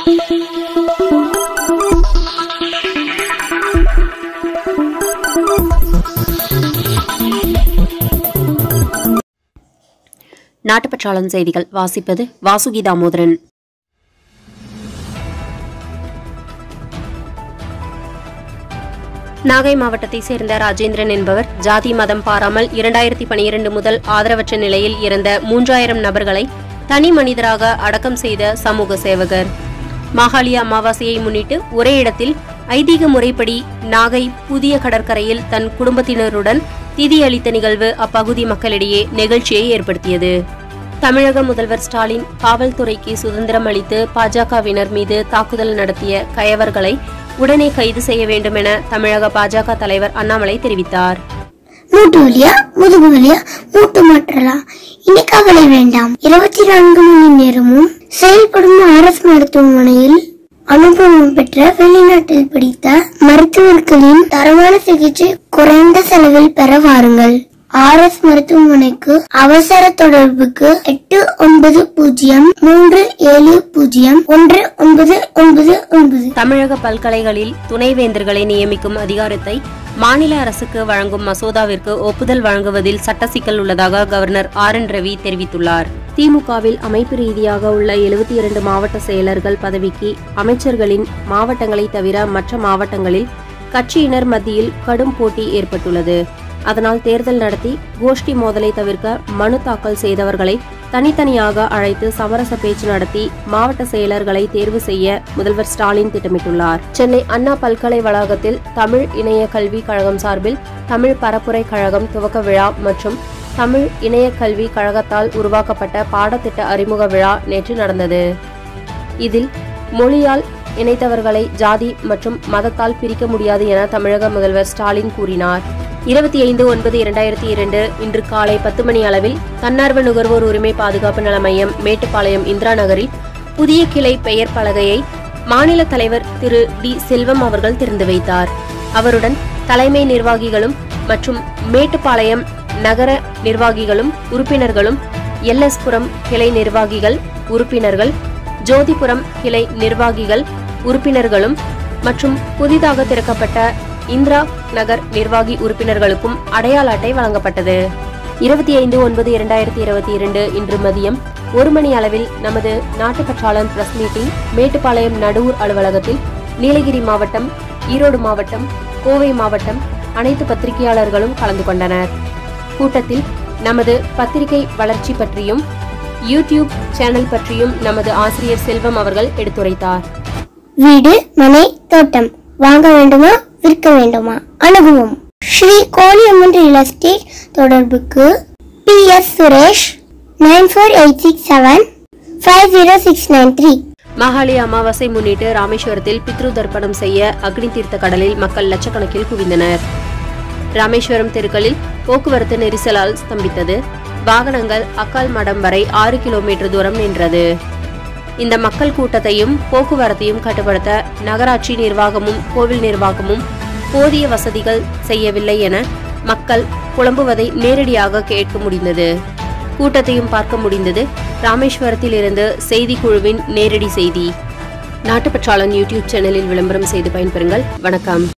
நாட்டுப்பற்றாளன் செய்திகள் வாசிப்பது வாசுகி தாமோதரன் நாகை மாவட்டத்தை சேர்ந்த ராஜேந்திரன் என்பவர் ஜாதி மதம் பாராமல் இரண்டாயிரத்தி பனிரெண்டு முதல் ஆதரவற்ற நிலையில் இருந்த மூன்றாயிரம் நபர்களை தனி மனிதராக அடக்கம் செய்த சமூக சேவகர் மாகாளி அமாவாசையை முன்னிட்டு ஒரே இடத்தில் ஐதீக முறைப்படி நாகை புதிய கடற்கரையில் தன் குடும்பத்தினருடன் திதி அளித்த நிகழ்வு அப்பகுதி மக்களிடையே நெகிழ்ச்சியை ஏற்படுத்தியது தமிழக முதல்வர் ஸ்டாலின் காவல்துறைக்கு சுதந்திரம் அளித்து பாஜகவினர் மீது தாக்குதல் நடத்திய கயவர்களை உடனே கைது செய்ய வேண்டும் என தமிழக பாஜக தலைவர் அண்ணாமலை தெரிவித்தார் மூட்டு வலியா முதுகு வலியா மூட்டு மாற்றலாம் இனி கவலை வேண்டாம் இருபத்தி நான்கு மணி நேரமும் செயல்படும் அரசு மருத்துவமனையில் அனுபவம் பெற்ற வெளிநாட்டில் படித்த மருத்துவர்களின் தரமான சிகிச்சை குறைந்த செலவில் பெற வாருங்கள் ஆர்எஸ் மருத்துவமனைக்கு அவசர தொடர்புக்கு எட்டு ஒன்பது பூஜ்ஜியம் மூன்று ஏழு பூஜ்ஜியம் ஒன்று ஒன்பது ஒன்பது ஒன்பது தமிழக பல்கலைகளில் துணைவேந்தர்களை நியமிக்கும் அதிகாரத்தை மாநில அரசுக்கு வழங்கும் மசோதாவிற்கு ஒப்புதல் வழங்குவதில் சட்ட சிக்கல் உள்ளதாக கவர்னர் ஆர் என் ரவி தெரிவித்துள்ளார் திமுகவில் அமைப்பு ரீதியாக உள்ள எழுபத்தி இரண்டு மாவட்ட செயலர்கள் பதவிக்கு அமைச்சர்களின் மாவட்டங்களை தவிர மற்ற மாவட்டங்களில் கட்சியினர் மத்தியில் கடும் போட்டி ஏற்பட்டுள்ளது அதனால் தேர்தல் நடத்தி கோஷ்டி மோதலை தவிர்க்க மனு தாக்கல் செய்தவர்களை தனித்தனியாக அழைத்து சமரச பேச்சு நடத்தி மாவட்ட செயலர்களை தேர்வு செய்ய முதல்வர் ஸ்டாலின் திட்டமிட்டுள்ளார் சென்னை அண்ணா பல்கலை வளாகத்தில் தமிழ் இணைய கல்வி கழகம் சார்பில் தமிழ் பரப்புரை கழகம் துவக்க விழா மற்றும் தமிழ் இணைய கல்வி கழகத்தால் உருவாக்கப்பட்ட பாடத்திட்ட அறிமுக விழா நேற்று நடந்தது இதில் மொழியால் இணைத்தவர்களை ஜாதி மற்றும் மதத்தால் பிரிக்க முடியாது என தமிழக முதல்வர் ஸ்டாலின் கூறினார் இருபத்தி ஐந்து ஒன்பது இரண்டாயிரத்தி இரண்டு இன்று காலை பத்து மணி அளவில் தன்னார்வ நுகர்வோர் உரிமை பாதுகாப்பு நல மையம் மேட்டுப்பாளையம் இந்திரா நகரில் புதிய கிளை பெயர் பலகையை மாநில தலைவர் திரு டி செல்வம் அவர்கள் திறந்து வைத்தார் அவருடன் தலைமை நிர்வாகிகளும் மற்றும் மேட்டுப்பாளையம் நகர நிர்வாகிகளும் உறுப்பினர்களும் எல்எஸ்புரம் கிளை நிர்வாகிகள் உறுப்பினர்கள் ஜோதிபுரம் கிளை நிர்வாகிகள் உறுப்பினர்களும் மற்றும் புதிதாக திறக்கப்பட்ட இந்திரா நகர் நிர்வாகி உறுப்பினர்களுக்கும் அடையாள அட்டை வழங்கப்பட்டது இருபத்தி ஐந்து ஒன்பது இரண்டாயிரத்தி இருபத்தி இரண்டு இன்று மதியம் ஒரு மணி அளவில் நமது நாட்டுப்பற்றாளன் பிரஸ் மீட்டிங் மேட்டுப்பாளையம் நடூர் அலுவலகத்தில் நீலகிரி மாவட்டம் ஈரோடு மாவட்டம் கோவை மாவட்டம் அனைத்து பத்திரிகையாளர்களும் கலந்து கொண்டனர் கூட்டத்தில் நமது பத்திரிகை வளர்ச்சி பற்றியும் யூடியூப் சேனல் பற்றியும் நமது ஆசிரியர் செல்வம் அவர்கள் எடுத்துரைத்தார் வீடு மனை தோட்டம் வாங்க வேண்டுமா விற்க வேண்டுமா அணுகுவோம் ஸ்ரீ கோலியம்மன் ரியல் எஸ்டேட் தொடர்புக்கு P S Suresh nine four eight six seven five zero six nine three மாகாளி அமாவாசை முன்னிட்டு ராமேஸ்வரத்தில் பித்ரு தர்ப்பணம் செய்ய அக்னி தீர்த்த கடலில் மக்கள் லட்சக்கணக்கில் குவிந்தனர் ராமேஸ்வரம் தெருக்களில் போக்குவரத்து நெரிசலால் ஸ்தம்பித்தது வாகனங்கள் அக்கால் மடம் வரை ஆறு கிலோமீட்டர் தூரம் நின்றது இந்த மக்கள் கூட்டத்தையும் போக்குவரத்தையும் கட்டுப்படுத்த நகராட்சி நிர்வாகமும் கோவில் நிர்வாகமும் போதிய வசதிகள் செய்யவில்லை என மக்கள் புலம்புவதை நேரடியாக கேட்க முடிந்தது கூட்டத்தையும் பார்க்க முடிந்தது ராமேஸ்வரத்தில் இருந்து செய்திக்குழுவின் நேரடி செய்தி நாட்டுப்பற்றாளன் யூடியூப் சேனலில் விளம்பரம் செய்து பயன்பெறுங்கள் வணக்கம்